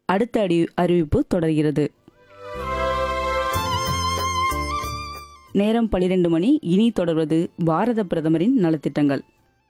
அடுத்த அடி அறிவிப்பு தொடர்கிறது நேரம் பனிரெண்டு மணி இனி தொடர்வது பாரத பிரதமரின் நலத்திட்டங்கள்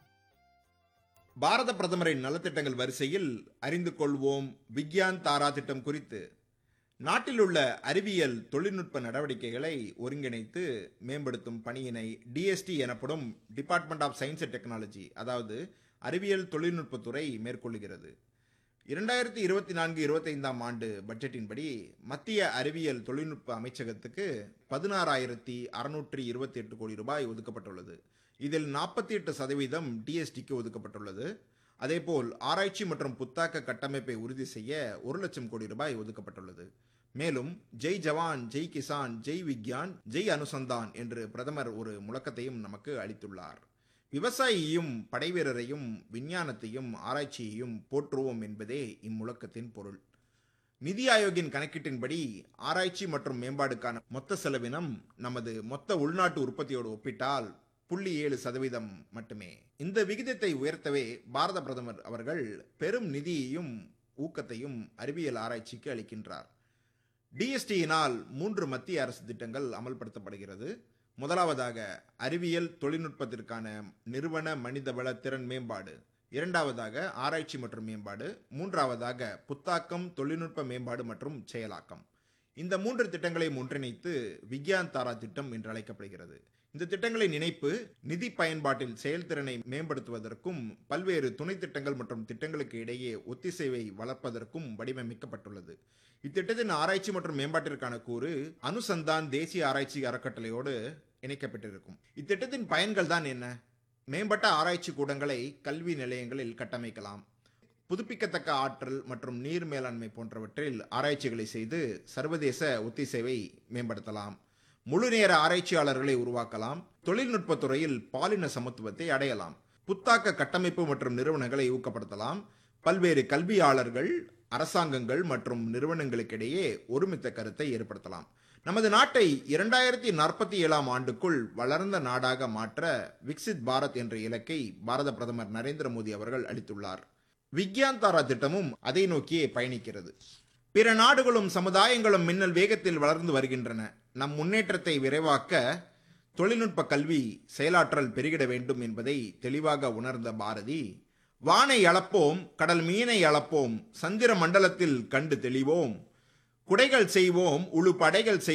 பாரத பிரதமரின் நலத்திட்டங்கள் வரிசையில் அறிந்து கொள்வோம் விக்யான் தாரா திட்டம் குறித்து நாட்டில் உள்ள அறிவியல் தொழில்நுட்ப நடவடிக்கைகளை ஒருங்கிணைத்து மேம்படுத்தும் பணியினை டிஎஸ்டி எனப்படும் department of science and technology அதாவது அறிவியல் தொழில்நுட்பத்துறை மேற்கொள்கிறது இரண்டாயிரத்தி இருபத்தி நான்கு இருபத்தைந்தாம் ஆண்டு பட்ஜெட்டின்படி மத்திய அறிவியல் தொழில்நுட்ப அமைச்சகத்துக்கு பதினாறாயிரத்தி அறுநூற்றி இருபத்தி எட்டு கோடி ரூபாய் ஒதுக்கப்பட்டுள்ளது இதில் நாற்பத்தி எட்டு சதவீதம் டிஎஸ்டிக்கு ஒதுக்கப்பட்டுள்ளது அதேபோல் ஆராய்ச்சி மற்றும் புத்தாக்க கட்டமைப்பை உறுதி செய்ய ஒரு லட்சம் கோடி ரூபாய் ஒதுக்கப்பட்டுள்ளது மேலும் ஜெய் ஜவான் ஜெய் கிசான் ஜெய் விக்யான் ஜெய் அனுசந்தான் என்று பிரதமர் ஒரு முழக்கத்தையும் நமக்கு அளித்துள்ளார் விவசாயியையும் படைவீரரையும் விஞ்ஞானத்தையும் ஆராய்ச்சியையும் போற்றுவோம் என்பதே இம்முழக்கத்தின் பொருள் நிதி ஆயோக்கின் கணக்கீட்டின்படி ஆராய்ச்சி மற்றும் மேம்பாடுக்கான மொத்த செலவினம் நமது மொத்த உள்நாட்டு உற்பத்தியோடு ஒப்பிட்டால் புள்ளி ஏழு சதவீதம் மட்டுமே இந்த விகிதத்தை உயர்த்தவே பாரத பிரதமர் அவர்கள் பெரும் நிதியையும் ஊக்கத்தையும் அறிவியல் ஆராய்ச்சிக்கு அளிக்கின்றார் டிஎஸ்டியினால் மூன்று மத்திய அரசு திட்டங்கள் அமல்படுத்தப்படுகிறது முதலாவதாக அறிவியல் தொழில்நுட்பத்திற்கான நிறுவன மனிதவள திறன் மேம்பாடு இரண்டாவதாக ஆராய்ச்சி மற்றும் மேம்பாடு மூன்றாவதாக புத்தாக்கம் தொழில்நுட்ப மேம்பாடு மற்றும் செயலாக்கம் இந்த மூன்று திட்டங்களையும் ஒன்றிணைத்து விக்யான் தாரா திட்டம் என்று அழைக்கப்படுகிறது இந்த திட்டங்களின் இணைப்பு நிதி பயன்பாட்டில் செயல்திறனை மேம்படுத்துவதற்கும் பல்வேறு துணை திட்டங்கள் மற்றும் திட்டங்களுக்கு இடையே ஒத்திசைவை வளர்ப்பதற்கும் வடிவமைக்கப்பட்டுள்ளது இத்திட்டத்தின் ஆராய்ச்சி மற்றும் மேம்பாட்டிற்கான கூறு அனுசந்தான் தேசிய ஆராய்ச்சி அறக்கட்டளையோடு இணைக்கப்பட்டிருக்கும் இத்திட்டத்தின் பயன்கள் தான் என்ன மேம்பட்ட ஆராய்ச்சி கூடங்களை கல்வி நிலையங்களில் கட்டமைக்கலாம் புதுப்பிக்கத்தக்க ஆற்றல் மற்றும் நீர் மேலாண்மை போன்றவற்றில் ஆராய்ச்சிகளை செய்து சர்வதேச ஒத்திசைவை மேம்படுத்தலாம் முழு நேர ஆராய்ச்சியாளர்களை உருவாக்கலாம் தொழில்நுட்பத் துறையில் பாலின சமத்துவத்தை அடையலாம் புத்தாக்க கட்டமைப்பு மற்றும் நிறுவனங்களை ஊக்கப்படுத்தலாம் பல்வேறு கல்வியாளர்கள் அரசாங்கங்கள் மற்றும் நிறுவனங்களுக்கிடையே ஒருமித்த கருத்தை ஏற்படுத்தலாம் நமது நாட்டை இரண்டாயிரத்தி நாற்பத்தி ஏழாம் ஆண்டுக்குள் வளர்ந்த நாடாக மாற்ற விக்சித் பாரத் என்ற இலக்கை பாரத பிரதமர் நரேந்திர மோடி அவர்கள் அளித்துள்ளார் விக்யான் தாரா திட்டமும் அதை நோக்கியே பயணிக்கிறது பிற நாடுகளும் சமுதாயங்களும் மின்னல் வேகத்தில் வளர்ந்து வருகின்றன நம் முன்னேற்றத்தை விரைவாக்க தொழில்நுட்ப கல்வி செயலாற்றல் பெருகிட வேண்டும் என்பதை தெளிவாக உணர்ந்த பாரதி வானை அளப்போம் கடல் மீனை அளப்போம் சந்திர மண்டலத்தில் கண்டு தெளிவோம் குடைகள் செய்வோம் உழு படைகள் செய்